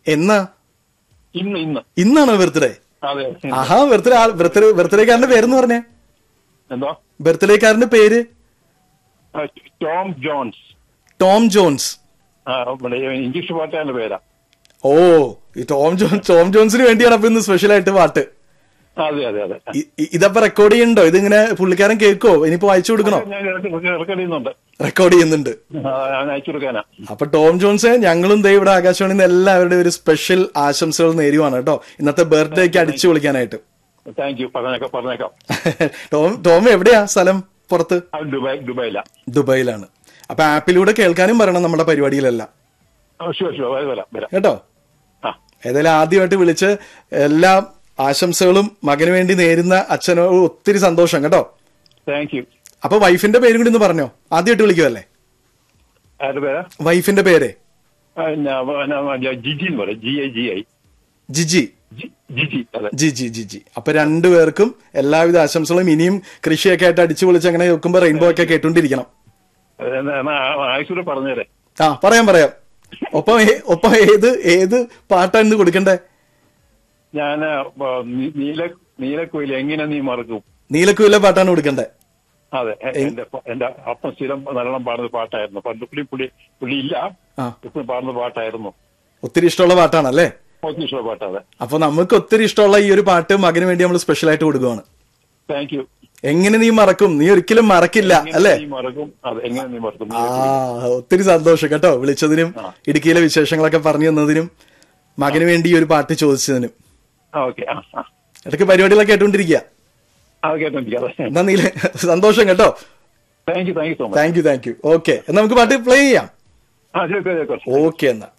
എന്നാ ഇന്ന് ഇന്ന് ഇന്നാണോ ബർത്ത്ഡേ അതെ ആഹാ ബർത്ത്ഡേ ബർത്ത്ഡേ ബർത്ത്ഡേക്കാരന്റെ പേരെന്ന് പറഞ്ഞേ എന്തോ ബർത്ത്ഡേക്കാരന്റെ പേര് ആ, ടോം ജോൺസ് ടോം ജോൺസ് ആ, ഇവിടെ ഇംഗ്ലീഷ് പാട്ടാന്റെ പേരാ ഓ ഈ ടോം ജോൺ ടോം ജോൺസിന് വേണ്ടിയാണ് അപ്പൊ ഇന്ന് സ്പെഷ്യൽ ആയിട്ട് പാട്ട് അതെ അതെ അതെ ഇ- ഇ- ഇതപ്പൊ റെക്കോർഡ് ചെയ്യുന്നുണ്ടോ ഇതിങ്ങനെ പുള്ളിക്കാരൻ കേൾക്കോ ഇനിയിപ്പോ അയച്ചു കൊടുക്കണോ ഞാൻ റെക്കോർഡ് ചെയ്യുന്നുണ്ട് റെക്കോർഡ് ചെയ്യുന്നുണ്ട് ആ, ഞാൻ അയച്ചു കൊടുക്കാനാ അപ്പൊ ടോം ജോൺസ് ഞങ്ങളും ദേ ഇവിടെ ആകാശവാണിയിൽ നിന്ന് എല്ലാവരുടെയും ഒരു സ്പെഷ്യൽ ആശംസകൾ നേരുവാണ് കേട്ടോ ഇന്നത്തെ ബർത്ത്ഡേക്ക് അടിച്ചു വിളിക്കാനായിട്ട് താങ്ക് യു പറഞ്ഞേക്കാം പറഞ്ഞേക്കാം ടോം ടോം എവിടെയാ സ്ഥലം പുറത്ത് ആ, ദുബായ് ദുബായിലാ ദുബായിലാണ് അപ്പൊ ആപ്പിലൂടെ കേൾക്കാനും പറയണം നമ്മുടെ പരിപാടിയിലെല്ലാം ഷുവർ ഷുവർ വരാം വരാം കേട്ടോ ആ ഏതായാലും ആദ്യമായിട്ട് വിളിച്ച് എല്ലാ ആശംസകളും മകന് വേണ്ടി നേരുന്ന അച്ഛനോട് ഒത്തിരി സന്തോഷം കേട്ടോ താങ്ക് യു അപ്പൊ വൈഫിന്റെ പേരും കൂടി ഒന്ന് പറഞ്ഞോ ആദ്യമായിട്ട് വിളിക്കുമല്ലേ ആരുടെ പേരാ വൈഫിന്റെ പേര് ആ, ഞാൻ- ഞാൻ- ഞാൻ ജിജി എന്ന് പറയാം G I G I Giji G- Giji അതെ ജി ജി ജി ജി അപ്പൊ രണ്ടുപേർക്കും എല്ലാവിധ ആശംസകളും ഇനിയും കൃഷിയൊക്കെ ആയിട്ട് അടിച്ചു പൊളിച്ച് അങ്ങനെ വെക്കുമ്പോ റെയിൻബോ ഒക്കെ കേട്ടോണ്ടിരിക്കണം ആയുസൂടെ പറഞ്ഞേരെ ആ പറയാം പറയാം ഒപ്പം ഏ- ഒപ്പം ഏത് ഏത് പാട്ടാണ് ഇന്ന് കൊടുക്കണ്ടേ ഞാൻ നീല നീലക്കുയിൽ എങ്ങനെ നീ മറക്കും നീലക്കുയിലെ പാട്ടാണ് കൊടുക്കണ്ടേ അതെ എ- എന്റെ പ- എന്റെ അപ്പം സ്ഥിരം നല്ലോണം പാടുന്ന പാട്ടായിരുന്നു പണ്ട് പുള്ളി പുള്ളി പുള്ളി ഇല്ല ആ ഇപ്പം പാടുന്ന പാട്ടായിരുന്നു ഒത്തിരി ഇഷ്ടമുള്ള പാട്ടാണല്ലേ ഒത്തിരി ഇഷ്ടമുള്ള പാട്ട് അതെ അപ്പൊ നമുക്ക് ഒത്തിരി ഇഷ്ടമുള്ള ഈ ഒരു പാട്ട് മകന് വേണ്ടി നമ്മൾ സ്പെഷ്യൽ ആയിട്ട് കൊടുക്കുവാണ് താങ്ക് യു എങ്ങനെ നീ മറക്കും നീ ഒരിക്കലും മറക്കില്ല അല്ലേ നീ മറക്കും അതെ എങ്ങനെ നീ മറക്കും ആ ഒത്തിരി സന്തോഷം കേട്ടോ വിളിച്ചതിനും ഇടുക്കിയിലെ വിശേഷങ്ങളൊക്കെ പറഞ്ഞു തന്നതിനും മകന് വേണ്ടി ഈ ഒരു പാട്ട് ചോദിച്ചതിനും ഓക്കെ ആ ആ ഇടയ്ക്ക് പരിപാടികളൊക്കെ കേട്ടോണ്ടിരിക്കുക അത് കേട്ടോണ്ടിരിക്കാതെ എന്നാ നീല സന്തോഷം കേട്ടോ thank you thank you so much thank you thank you okay എന്നാ നമുക്ക് പാട്ട് പ്ലേ ചെയ്യാം ആ ശരി ശരി, ശരി ഓക്കെ എന്നാ